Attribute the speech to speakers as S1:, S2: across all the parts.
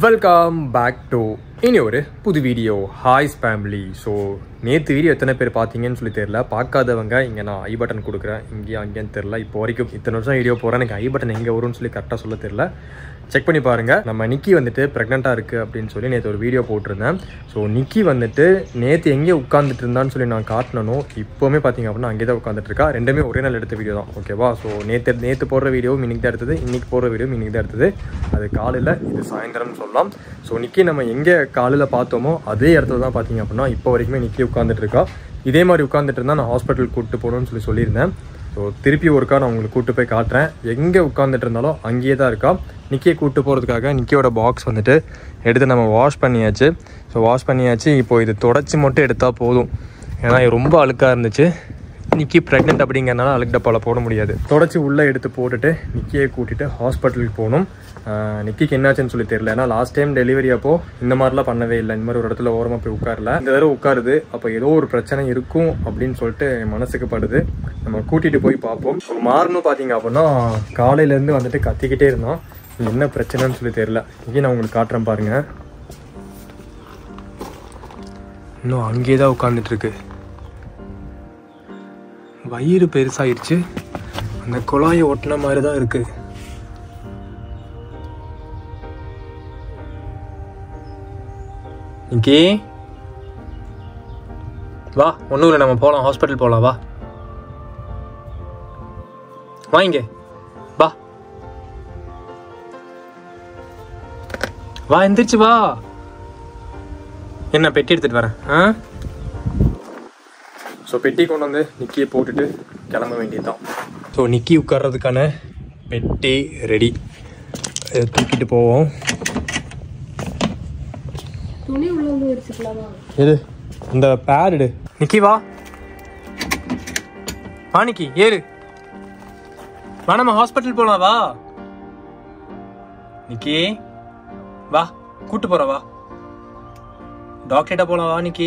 S1: Welcome back to இனி ஒரு புது வீடியோ ஹாய்ஸ் ஃபேமிலி ஸோ நேற்று வீடியோ எத்தனை பேர் பார்த்தீங்கன்னு சொல்லி தெரியல பார்க்காதவங்க இங்கே நான் ஐ பட்டன் கொடுக்குறேன் இங்கேயும் அங்கேயும் தெரில இப்போ வரைக்கும் இத்தனை வருஷம் வீடியோ போகிறேன் எனக்கு ஐ பட்டன் எங்கே வரும்னு சொல்லி கரெக்டாக சொல்ல தெரியல செக் பண்ணி பாருங்கள் நம்ம நிக்கி வந்துட்டு ப்ரெக்னெண்ட்டாக இருக்குது அப்படின்னு சொல்லி நேற்று ஒரு வீடியோ போட்டிருந்தேன் ஸோ நிக்கி வந்துட்டு நேற்று எங்கே உட்காந்துட்டு இருந்தான்னு சொல்லி நான் காட்டணும் இப்போவுமே பார்த்தீங்க அப்படின்னா அங்கே தான் உட்காந்துட்டு இருக்கா ரெண்டுமே ஒரே நாள் எடுத்த வீடியோ தான் ஓகேவா ஸோ நேற்று நேற்று போடுற வீடியோ இன்னைக்கு தான் எடுத்தது இன்னைக்கு போடுற வீடியோ இன்னைக்கு தான் எடுத்தது அது காலையில் இது சாயந்தரம்னு சொல்லலாம் ஸோ நிக்கி நம்ம எங்கே காலையில் பார்த்தோமோ அதே இடத்துல தான் பார்த்தீங்க அப்படின்னா இப்போ வரைக்குமே நிக்கி உட்காந்துட்டு இருக்கா இதே மாதிரி உட்காந்துட்டு இருந்தால் நான் ஹாஸ்பிட்டல் கூப்பிட்டு போகணும்னு சொல்லி சொல்லியிருந்தேன் ஸோ திருப்பி ஒருக்கா நான் உங்களுக்கு கூப்பிட்டு போய் காட்டுறேன் எங்கே உட்காந்துட்டு இருந்தாலும் அங்கேயே தான் இருக்கா நிக்கியை கூப்பிட்டு போகிறதுக்காக நிக்கியோட பாக்ஸ் வந்துட்டு எடுத்து நம்ம வாஷ் பண்ணியாச்சு ஸோ வாஷ் பண்ணியாச்சு இப்போ இது தொடச்சி மட்டும் எடுத்தால் போதும் ஏன்னா இது ரொம்ப அழுக்காக இருந்துச்சு நிக்கி ப்ரெக்னென்ட் அப்படிங்கிறனால அழுக்கு டப்பாவில் போட முடியாது தொடச்சி உள்ளே எடுத்து போட்டுட்டு நிக்கியை கூட்டிட்டு ஹாஸ்பிட்டலுக்கு போகணும் ஆஹ் நிக்கிக்கு என்னாச்சுன்னு சொல்லி தெரியல ஏன்னா லாஸ்ட் டைம் டெலிவரி அப்போ இந்த மாதிரிலாம் பண்ணவே இல்லை இந்த மாதிரி ஒரு இடத்துல ஓரமாக போய் உட்காரல இந்த தடவை உட்காருது அப்போ ஏதோ ஒரு பிரச்சனை இருக்கும் அப்படின்னு சொல்லிட்டு என் மனசுக்கு படுது நம்ம கூட்டிட்டு போய் பார்ப்போம் ஸோ மாறணும் பார்த்தீங்க அப்படின்னா காலையிலேருந்து வந்துட்டு கத்திக்கிட்டே இருந்தோம் என்ன பிரச்சனைன்னு சொல்லி தெரியல இங்கே நான் உங்களுக்கு காட்டுறேன் பாருங்க இன்னும் அங்கேயே தான் உட்காந்துட்டு இருக்கு வயிறு பெருசாயிருச்சு அந்த குழாயை ஒட்டின மாதிரி தான் இருக்கு நிக்கி வா ஒன்றும் இல்லை நம்ம போகலாம் ஹாஸ்பிட்டல் போகலாம் வா வாங்க வா வா எந்திரிச்சு வா என்ன பெட்டி எடுத்துட்டு வரேன் ஆ ஸோ பெட்டி கொண்டு வந்து நிக்கியை போட்டுட்டு கிளம்ப வேண்டியதுதான் ஸோ நிக்கி உட்கார்றதுக்கான பெட்டி ரெடி இதை தூக்கிட்டு போவோம்
S2: துணி உள்ள வந்து வச்சுக்கலாமா
S1: எது இந்த பேட் எடு நிக்கி வா வா நிக்கி ஏறு வா நம்ம ஹாஸ்பிட்டல் போலாம் வா நிக்கி வா கூட்டு போற வா டாக்டர்கிட்ட போலாம் வா நிக்கி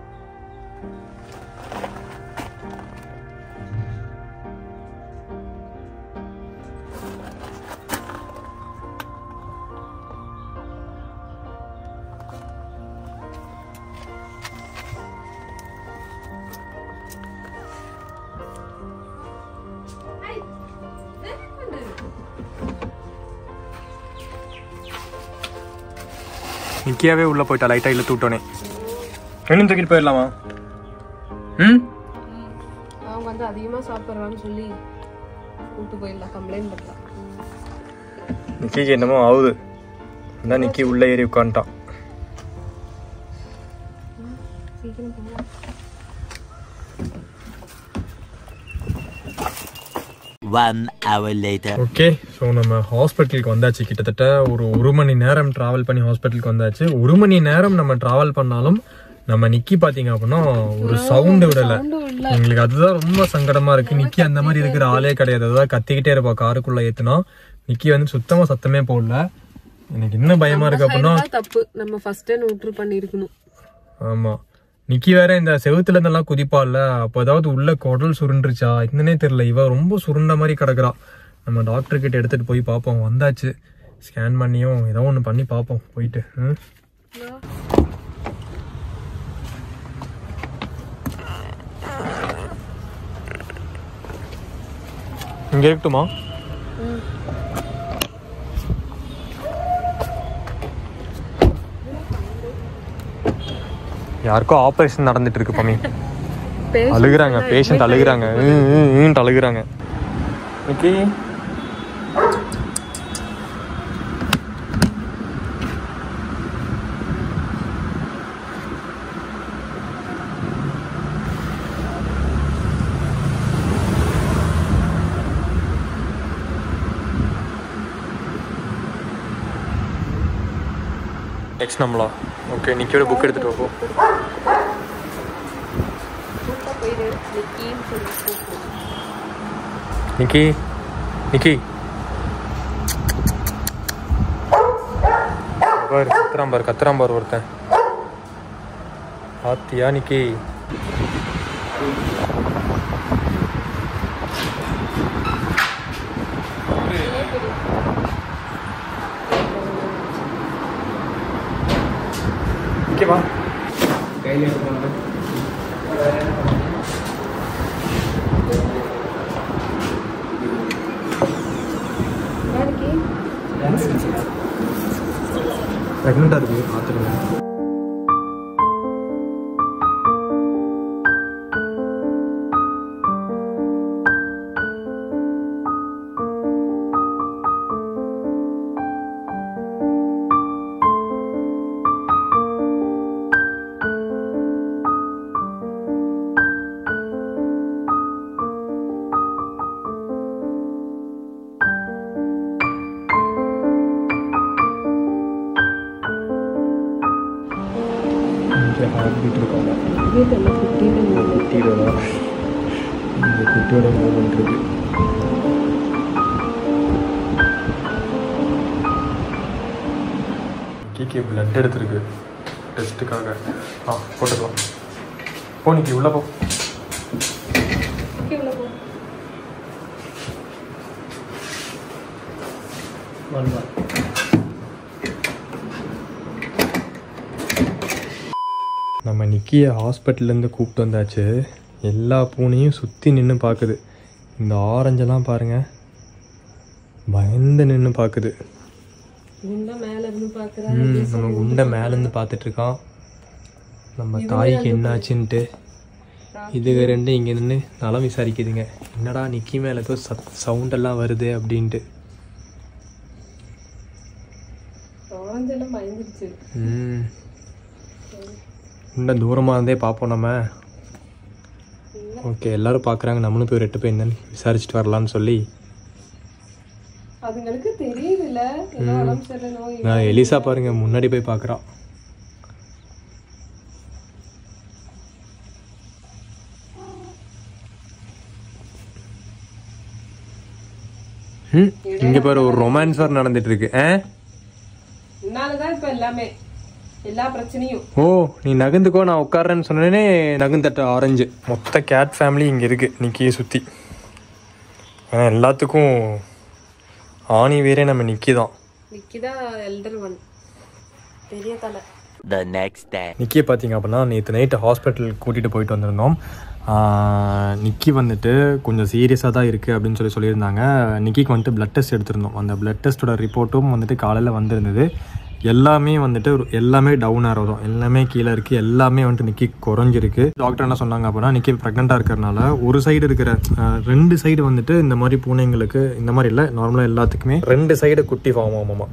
S1: நிக்கியாவே உள்ள போயிட்டா லைட்டா இல்ல தூட்டோனே இன்னும் தூக்கிட்டு போயிடலாமா ம்
S2: அவங்க வந்து அதிகமா சாப்பிட்றான்னு சொல்லி கூட்டு போயிடலாம் கம்ப்ளைண்ட் பண்ணலாம்
S1: நிக்கிக்கு என்னமோ ஆகுது அதான் நிக்கி உள்ள ஏறி உட்காந்துட்டான்
S2: சீக்கிரம் போகலாம்
S3: One hour later.
S1: Okay so நம்ம ஹாஸ்பிட்டலுக்கு வந்தாச்சு கிட்டத்தட்ட ஒரு ஒரு மணி நேரம் டிராவல் பண்ணி ஹாஸ்பிட்டலுக்கு வந்தாச்சு ஒரு மணி நேரம் நம்ம டிராவல் பண்ணாலும் நம்ம நிக்கி பாத்தீங்க அப்படின்னா ஒரு சவுண்ட் விடல எங்களுக்கு அதுதான் ரொம்ப சங்கடமா இருக்கு நிக்கி அந்த மாதிரி இருக்கிற ஆளே கிடையாது அதாவது கத்திக்கிட்டே இருப்பா காருக்குள்ள ஏத்துனா நிக்கி வந்து சுத்தமா சத்தமே போடல எனக்கு என்ன பயமா இருக்கு அப்படின்னா
S2: அதுதான் தப்பு நம்ம ஃபர்ஸ்ட் நோட்ரு பண்ணிருக்கணும்
S1: ஆமா நிக்கி வேற இந்த செவுத்துல இருந்தெல்லாம் குதிப்பால அப்ப ஏதாவது உள்ள குடல் சுருண்டுருச்சா என்னன்னே தெரியல இவ ரொம்ப சுருண்ட மாதிரி கிடக்குறா நம்ம டாக்டர் கிட்ட எடுத்துட்டு போய் பார்ப்போம் வந்தாச்சு ஸ்கேன் பண்ணியும் ஏதோ ஒண்ணு பண்ணி பார்ப்போம் போயிட்டு ம்? இங்க இருக்கட்டுமா யாருக்கோ ஆபரேஷன் நடந்துட்டு இருக்கு பமி அழுகுறாங்க பேஷண்ட் அழுகுறாங்க ம், ம், ம்ன்ட்டு அழுகுறாங்க நிக்கி நெக்ஸ்ட் நம்மளா ஓகே நிக்கியோட புக் எடுத்துட்டு வா போ
S2: கூப்பிட்டா போயிடு நிக்கின்னு சொல்லி கூப்பிடு.
S1: நிக்கி நிக்கி பாரு கத்துறான் பாரு கத்துறான் பாரு ஒருத்தன் பாத்தியா நிக்கி நிற்கவா கையில் எடுத்து
S2: யாருக்கு
S1: ப்ரெக்னெண்ட்டாக இருக்குது பார்த்துருங்க இங்கே ஹார்ட் பீட் இருக்காங்க
S2: வீட்டில் குட்டின்னு
S1: குட்டியோட இந்த குட்டியோட மூமெண்ட் இருக்கு கேகே பிளட் எடுத்திருக்கு டெஸ்ட்டுக்காக ஆ போட்டுக்கலாம் போ நிக்கி உள்ள போ
S2: இவ்வளோ போ
S1: நம்ம நிக்கியை ஹாஸ்பிட்டல்லேருந்து கூப்பிட்டு வந்தாச்சு எல்லா பூனையும் சுற்றி நின்று பார்க்குது இந்த ஆரஞ்செல்லாம் பாருங்கள் பயந்து நின்று பார்க்குது
S2: குண்டா மேல இருந்து பாக்குறேன்
S1: ம் நம்ம குண்டை மேலேருந்து பார்த்துட்டு இருக்கான் நம்ம தாய்க்கு என்னாச்சுன்ட்டு இதுக ரெண்டு இங்கே நின்று நலம் விசாரிக்குதுங்க என்னடா நிக்கி மேலே ஏதோ சத் சவுண்டெல்லாம் வருது அப்படின்ட்டு
S2: ஆரஞ்சு எல்லாம் பயந்துருச்சு
S1: ம் இன்னும் தூரமாக இருந்தே பார்ப்போம் நம்ம ஓகே எல்லாரும் பார்க்குறாங்க நம்மளும் போய் ரெட்டு போய் என்னன்னு விசாரிச்சுட்டு வரலான்னு சொல்லி
S2: அதுங்களுக்கு தெரியுதுல்ல ஏதோ உடம்பு சரியில்லை நோய்
S1: நான் எலிசா பாருங்க முன்னாடி போய் பார்க்குறான் ம் இங்கே பாரு ஒரு ரொமான்ஸ் வேறு நடந்துட்டு இருக்கு ஆ
S2: இதனாலதான் இப்ப எல்லாமே எல்லா பிரச்சனையும்
S1: ஓ நீ நகர்ந்துக்கோ நான் உட்கார்றேன்னு சொன்னேனே நகர்ந்தட்ட ஆரஞ்சு மொத்த கேட் ஃபேமிலி இங்கே இருக்கு நிக்கியை சுற்றி ஆனால் எல்லாத்துக்கும் ஆணி வேறே நம்ம நிக்கி தான்
S2: நிக்கிதா எல்டர் ஒன் பெரிய தலை
S3: The next day.
S1: நிக்கியை பார்த்தீங்க அப்படின்னா நேற்று நைட்டு ஹாஸ்பிட்டல் கூட்டிகிட்டு போயிட்டு வந்திருந்தோம் ஆஹ் நிக்கி வந்துட்டு கொஞ்சம் சீரியஸாக தான் இருக்குது அப்படின்னு சொல்லி சொல்லியிருந்தாங்க நிக்கிக்கு வந்துட்டு பிளட் டெஸ்ட் எடுத்திருந்தோம் அந்த பிளட் டெஸ்ட்டோட ரிப்போர்ட்டும் வந்துட்டு காலையில் வந்திருந்தது எல்லாமே வந்துட்டு ஒரு- எல்லாமே டவுன் ஆரோ தான் எல்லாமே கீழே இருக்குது எல்லாமே வந்துட்டு நிக்கி குறைஞ்சிருக்கு டாக்டர் என்ன சொன்னாங்க அப்படின்னா நிக்கி ப்ரெக்னெண்ட்டாக இருக்கிறனால ஒரு சைடு இருக்கிற ஆஹ் ரெண்டு சைடு வந்துட்டு இந்த மாதிரி பூனைங்களுக்கு இந்த மாதிரி இல்லை நார்மலாக எல்லாத்துக்குமே ரெண்டு சைடு குட்டி ஃபார்ம் ஆமாம்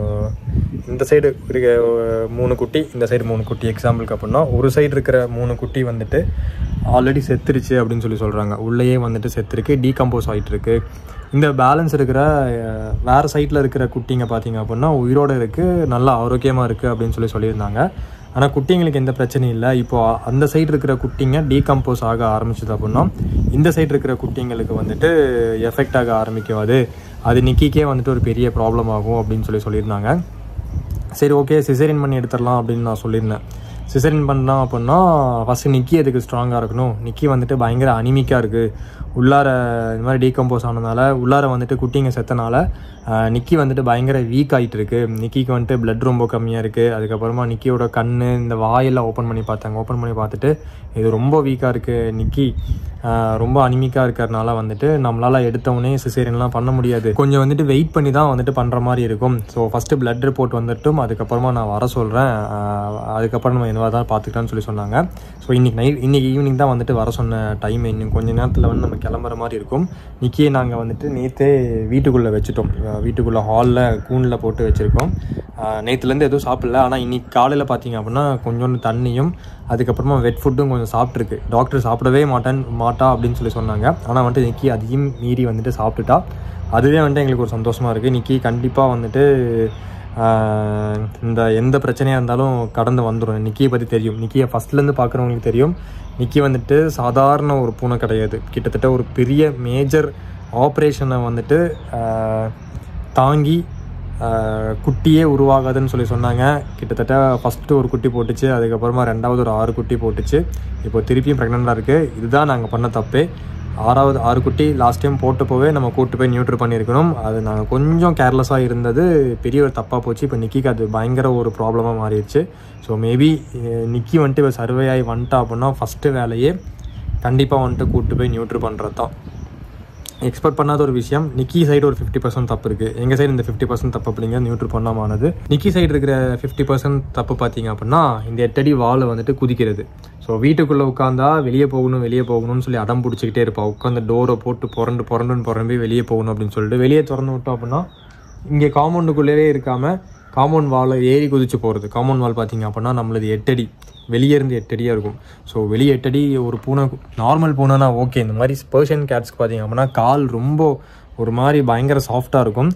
S1: இந்த சைடு இருக்க அஹ், மூணு குட்டி இந்த சைடு மூணு குட்டி எக்ஸாம்பிளுக்கு அப்படின்னா ஒரு சைடு இருக்கிற மூணு குட்டி வந்துட்டு ஆல்ரெடி செத்துருச்சு அப்படின்னு சொல்லி சொல்கிறாங்க உள்ளேயே வந்துட்டு செத்துருக்கு டீகம்போஸ் ஆகிட்டு இருக்கு இந்த பேலன்ஸ் இருக்கிற அஹ், வேற சைடில் இருக்கிற குட்டிங்க பார்த்தீங்க அப்படின்னா உயிரோடு இருக்குது நல்லா ஆரோக்கியமாக இருக்குது அப்படின்னு சொல்லி சொல்லியிருந்தாங்க ஆனால் குட்டிங்களுக்கு எந்த பிரச்சனையும் இல்லை இப்போ அந்த சைடு இருக்கிற குட்டிங்க டீகம்போஸ் ஆக ஆரம்பிச்சது அப்படின்னா இந்த சைடு இருக்கிற குட்டிங்களுக்கு வந்துட்டு எஃபெக்ட் ஆக ஆரம்பிக்கும் அது அது நிக்கிக்கே வந்துட்டு ஒரு பெரிய ப்ராப்ளம் ஆகும் அப்படின்னு சொல்லி சொல்லியிருந்தாங்க சரி ஓகே சிசரின் பண்ணி எடுத்துடலாம் அப்படின்னு நான் சொல்லியிருந்தேன் சிசரின் பண்ணலாம் அப்படின்னா ஃபஸ்ட்டு நிக்கி அதுக்கு ஸ்ட்ராங்காக இருக்கணும் நிக்கி வந்துட்டு பயங்கர அனிமிக்காக இருக்குது உள்ளார இந்த மாதிரி டீகம்போஸ் ஆனதுனால உள்ளார வந்துட்டு குட்டிங்க செத்தனால ஆஹ், நிக்கி வந்துட்டு பயங்கர வீக் ஆகிட்டு இருக்கு நிக்கிக்கு வந்துட்டு blood ரொம்ப கம்மியாக இருக்குது அதுக்கப்புறமா நிக்கியோட கண் இந்த வாயெல்லாம் ஓப்பன் பண்ணி பார்த்தாங்க ஓப்பன் பண்ணி பார்த்துட்டு இது ரொம்ப வீக்காக இருக்குது நிக்கி ஆஹ், ரொம்ப அனிமிக்காக இருக்கிறதுனால வந்துட்டு நம்மளால் எடுத்தவொடனே சிசேரியன்லாம் பண்ண முடியாது கொஞ்சம் வந்துட்டு வெயிட் பண்ணி தான் வந்துட்டு பண்ணுற மாதிரி இருக்கும் ஸோ ஃபஸ்ட்டு blood ரிப்போர்ட் வந்துட்டும் அதுக்கப்புறமா நான் வர சொல்கிறேன் அதுக்கப்புறம் நம்ம என்னவா தான் பார்த்துக்கலாம்னு சொல்லி சொன்னாங்க ஸோ இன்னைக்கு நைட் இன்னைக்கு ஈவினிங் தான் வந்துட்டு வர சொன்ன டைம் இன்னும் கொஞ்ச நேரத்தில் வந்து நம்ம கிளம்புற மாதிரி இருக்கும் நிக்கியே நாங்கள் வந்துட்டு நேற்றே வீட்டுக்குள்ளே வச்சுட்டோம் அஹ் வீட்டுக்குள்ளே ஹாலில் கூண்டில் போட்டு வச்சுருக்கோம் நேற்றுலேருந்து எதுவும் சாப்பிடல ஆனால் இன்னைக்கு காலையில் பார்த்தீங்க அப்படின்னா கொஞ்சோண்டு தண்ணியும் அதுக்கப்புறமா வெட் ஃபுட்டும் கொஞ்சம் சாப்பிட்ருக்கு டாக்டர் சாப்பிடவே மாட்டேன் மாட்டா அப்படின்னு சொல்லி சொன்னாங்க ஆனால் வந்துட்டு நிக்கி அதையும் மீறி வந்துட்டு சாப்பிட்டுட்டா அதுவே வந்துட்டு எங்களுக்கு ஒரு சந்தோஷமாக இருக்குது நிக்கி கண்டிப்பாக வந்துட்டு ஆஹ், இந்த எந்த பிரச்சனையாக இருந்தாலும் கடந்து வந்துடும் நிக்கியை பற்றி தெரியும் நிக்கியை ஃபஸ்ட்லேருந்து பார்க்குறவங்களுக்கு தெரியும் நிக்கி வந்துட்டு சாதாரண ஒரு பூனை கிடையாது கிட்டத்தட்ட ஒரு பெரிய மேஜர் ஆப்ரேஷனை வந்துட்டு ஆஹ், தாங்கி ஆஹ், குட்டியே உருவாகாதுன்னு சொல்லி சொன்னாங்க கிட்டத்தட்ட ஃபஸ்ட்டு ஒரு குட்டி போட்டுச்சு அதுக்கப்புறமா ரெண்டாவது ஒரு ஆறு குட்டி போட்டுச்சு இப்போ திருப்பியும் ப்ரெக்னெண்ட்டாக இருக்குது இதுதான் நாங்கள் பண்ண தப்பே ஆறாவது ஆறு குட்டி லாஸ்ட் டைம் போட்டப்போவே நம்ம கூட்டு போய் நியூட்ரு பண்ணியிருக்கணும் அது நாங்கள் கொஞ்சம் கேர்லெஸ்ஸாக இருந்தது பெரிய ஒரு தப்பாக போச்சு இப்போ நிக்கிக்கு அது பயங்கர ஒரு ப்ராப்ளமாக மாறிடுச்சு ஸோ மேபி நிக்கி வந்துட்டு இப்போ சர்வே ஆகி வந்துட்டா அப்படின்னா ஃபஸ்ட்டு வேலையே கண்டிப்பாக வந்துட்டு கூட்டு போய் நியூட்ரு பண்ணுறது தான் எக்ஸ்பெக்ட் பண்ணாத ஒரு விஷயம் நிக்கி சைடு ஒரு ஃபிஃப்டி பர்சன்ட் தப்பு இருக்குது எங்கள் சைடு இந்த ஃபிஃப்டி பர்சன்ட் தப்பு அப்படிங்கிறது நியூட்ரு பண்ணாமானது நிக்கி சைடு இருக்கிற ஃபிஃப்டி பர்சன்ட் தப்பு பார்த்தீங்க அப்படின்னா இந்த எட்டடி வால் வந்துட்டு குதிக்கிறது ஸோ வீட்டுக்குள்ளே உட்காந்தா வெளியே போகணும் வெளியே போகணும்னு சொல்லி அடம் பிடிச்சிக்கிட்டே இருப்பா உட்காந்து டோரை போட்டு புரண்டு புரண்டுன்னு புரம்பி வெளியே போகணும் அப்படின்னு சொல்லிட்டு வெளியே திறந்து விட்டோம் அப்படின்னா இங்கே காம்பவுண்டுக்குள்ளேயே இருக்காமல் காம்பவுண்ட் வாலை ஏறி குதிச்சு போகிறது காம்பவுண்ட் வால் பார்த்தீங்க அப்படின்னா நம்மளது எட்டடி வெளியே இருந்து எட்டடியாக இருக்கும் ஸோ வெளியே எட்டடி ஒரு பூனை நார்மல் பூனைனா ஓகே இந்த மாதிரி பர்ஷியன் கேட்ஸ்க்கு பார்த்தீங்க அப்படின்னா கால் ரொம்ப ஒரு மாதிரி பயங்கர சாஃப்டாக இருக்கும்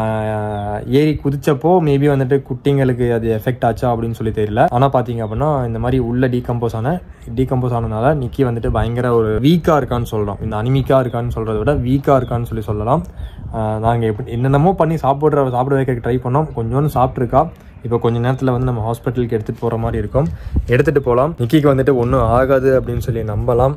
S1: ஆஹ் ஏறி குதிச்சப்போ மேபி வந்துட்டு குட்டிங்களுக்கு அது எஃபெக்ட் ஆச்சா அப்படின்னு சொல்லி தெரியல ஆனால் பார்த்தீங்க அப்படின்னா இந்த மாதிரி உள்ள டீகம்போஸ் ஆன டீகம்போஸ் ஆனதுனால நிக்கி வந்துட்டு பயங்கர ஒரு வீக்காக இருக்கான்னு சொல்கிறோம் இந்த அனிமிக்காக இருக்கான்னு சொல்கிறத விட வீக்காக இருக்கான்னு சொல்லி சொல்லலாம் நாங்கள் எப்படி என்னென்னமோ பண்ணி சாப்பிட்ற சாப்பிட வைக்க ட்ரை பண்ணோம் கொஞ்சோண்டு சாப்பிட்ருக்கா இப்போ கொஞ்ச நேரத்தில் வந்து நம்ம ஹாஸ்பிட்டலுக்கு எடுத்துகிட்டு போகிற மாதிரி இருக்கும் எடுத்துகிட்டு போகலாம் நிக்கிக்கு வந்துட்டு ஒன்றும் ஆகாது அப்படின்னு சொல்லி நம்பலாம்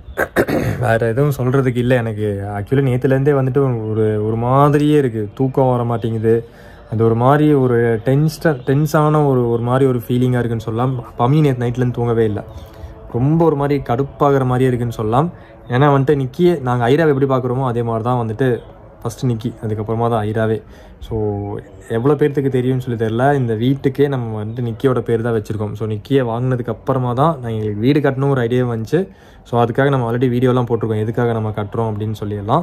S1: வேறு எதுவும் சொல்கிறதுக்கு இல்லை எனக்கு ஆக்சுவலி நேற்றுலேருந்தே வந்துட்டு ஒரு ஒரு மாதிரியே இருக்குது தூக்கம் வர மாட்டேங்குது அது ஒரு மாதிரி ஒரு டென்ஸ்ட டென்ஸான ஒரு ஒரு மாதிரி ஒரு ஃபீலிங்காக இருக்குன்னு சொல்லலாம் பமி நேற்று நைட்லேருந்து தூங்கவே இல்லை ரொம்ப ஒரு மாதிரி கடுப்பாகிற மாதிரியே இருக்குன்னு சொல்லலாம் ஏன்னா வந்துட்டு நிக்கியே நாங்கள் ஐராவை எப்படி பார்க்குறோமோ அதே மாதிரி தான் வந்துட்டு ஃபஸ்ட்டு நிக்கி அதுக்கப்புறமா தான் ஐராவே ஸோ எவ்வளோ பேர்த்துக்கு தெரியும்னு சொல்லி தெரில இந்த வீட்டுக்கே நம்ம வந்துட்டு நிக்கியோட பேர் தான் வச்சுருக்கோம் ஸோ நிக்கியை வாங்கினதுக்கு அப்புறமா தான் நான் எங்களுக்கு வீடு கட்டணும் ஒரு ஐடியா வந்துச்சு ஸோ அதுக்காக நம்ம ஆல்ரெடி வீடியோலாம் போட்டிருக்கோம் எதுக்காக நம்ம கட்டுறோம் அப்படின்னு சொல்லிடலாம்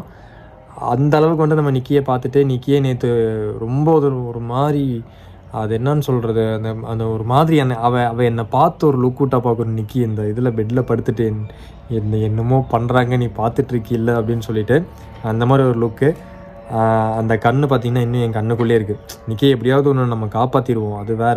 S1: அந்த அளவுக்கு வந்து நம்ம நிக்கியை பார்த்துட்டு நிக்கியே நேற்று ரொம்ப ஒரு ஒரு மாதிரி அது என்னன்னு சொல்கிறது அந்த அந்த ஒரு மாதிரி என்னை அவ அவள் என்னை பார்த்து ஒரு லுக் விட்டா பார்க்கணும் நிக்கி இந்த இதில் பெட்டில் படுத்துட்டு என்ன என்னமோ பண்ணுறாங்க நீ பார்த்துட்டு இருக்கில்ல அப்படின்னு சொல்லிட்டு அந்த மாதிரி ஒரு லுக்கு அந்த கண்ணு பார்த்தீங்கன்னா இன்னும் என் கண்ணுக்குள்ளே இருக்குது நிக்கி எப்படியாவது ஒன்று நம்ம காப்பாற்றிடுவோம் அது வேற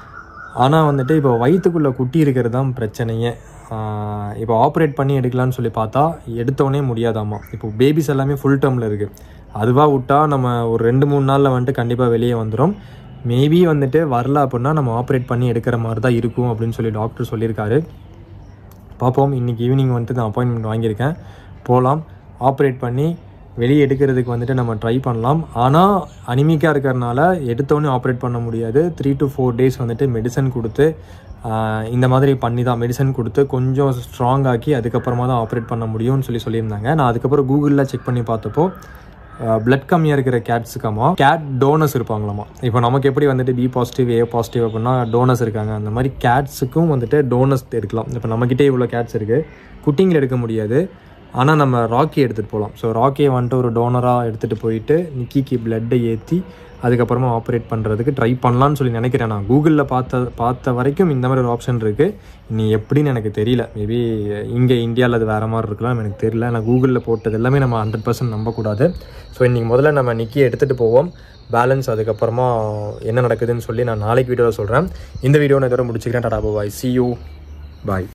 S1: ஆனால் வந்துட்டு இப்போ வயிற்றுக்குள்ளே குட்டி இருக்கிறது தான் பிரச்சனையே ஆஹ் இப்போ ஆப்ரேட் பண்ணி எடுக்கலாம்னு சொல்லி பார்த்தா எடுத்தோடனே முடியாதாம்மா இப்போ பேபிஸ் எல்லாமே ஃபுல் டேர்மில் இருக்குது அதுவாக விட்டா நம்ம ஒரு ரெண்டு மூணு நாளில் வந்துட்டு கண்டிப்பாக வெளியே வந்துடும் மேபி வந்துட்டு வரல அப்படின்னா நம்ம ஆப்ரேட் பண்ணி எடுக்கிற மாதிரி தான் இருக்கும் அப்படின்னு சொல்லி டாக்டர் சொல்லியிருக்காரு பார்ப்போம் இன்றைக்கி ஈவினிங் வந்துட்டு நான் அப்பாயின்மெண்ட் வாங்கியிருக்கேன் போகலாம் ஆப்ரேட் பண்ணி வெளியே எடுக்கிறதுக்கு வந்துட்டு நம்ம ட்ரை பண்ணலாம் ஆனால் அனிமிக்காக இருக்கிறனால எடுத்தோடனே ஆப்ரேட் பண்ண முடியாது த்ரீ டு ஃபோர் டேஸ் வந்துட்டு மெடிசன் கொடுத்து ஆஹ், இந்த மாதிரி பண்ணி தான் மெடிசன் கொடுத்து கொஞ்சம் ஸ்ட்ராங் ஆக்கி அதுக்கப்புறமா தான் ஆப்ரேட் பண்ண முடியும்னு சொல்லி சொல்லியிருந்தாங்க நான் அதுக்கப்புறம் கூகுளில் செக் பண்ணி பார்த்தப்போ பிளட் கம்மியாக இருக்கிற கேட்ஸுக்காமா கேட் டோனர்ஸ் இருப்பாங்களாமா இப்போ நமக்கு எப்படி வந்துட்டு பி பாசிட்டிவ் ஏ பாசிட்டிவ் அப்படின்னா டோனர்ஸ் இருக்காங்க அந்த மாதிரி கேட்ஸுக்கும் வந்துட்டு டோனர்ஸ் இருக்கலாம் இப்போ நம்மக்கிட்டே இவ்வளோ கேட்ஸ் இருக்குது குட்டிங்களை எடுக்க முடியாது ஆனால் நம்ம ராக்கி எடுத்துகிட்டு போகலாம் ஸோ ராக்கியை வந்துட்டு ஒரு டோனராக எடுத்துகிட்டு போயிட்டு நிக்கிக்கு பிளட்டை ஏற்றி அதுக்கப்புறமா ஆப்ரேட் பண்ணுறதுக்கு ட்ரை பண்ணலான்னு சொல்லி நினைக்கிறேன் நான் கூகுளில் பார்த்த பார்த்த வரைக்கும் இந்த மாதிரி ஒரு ஆப்ஷன் இருக்குது நீ எப்படின்னு எனக்கு தெரியல மேபி இங்கே இந்தியாவில் அது வேறு மாதிரி இருக்கலாம் எனக்கு தெரியல நான் கூகுளில் போட்டது எல்லாமே நம்ம ஹண்ட்ரட் பர்சன்ட் நம்பக்கூடாது ஸோ இன்றைக்கி முதல்ல நம்ம நிக்கியை எடுத்துகிட்டு போவோம் பேலன்ஸ் அதுக்கப்புறமா என்ன நடக்குதுன்னு சொல்லி நான் நாளைக்கு வீடியோவில் சொல்கிறேன் இந்த வீடியோ நான் இதோட முடிச்சுக்கிறேன் டாடா பாய் சி யூ பாய்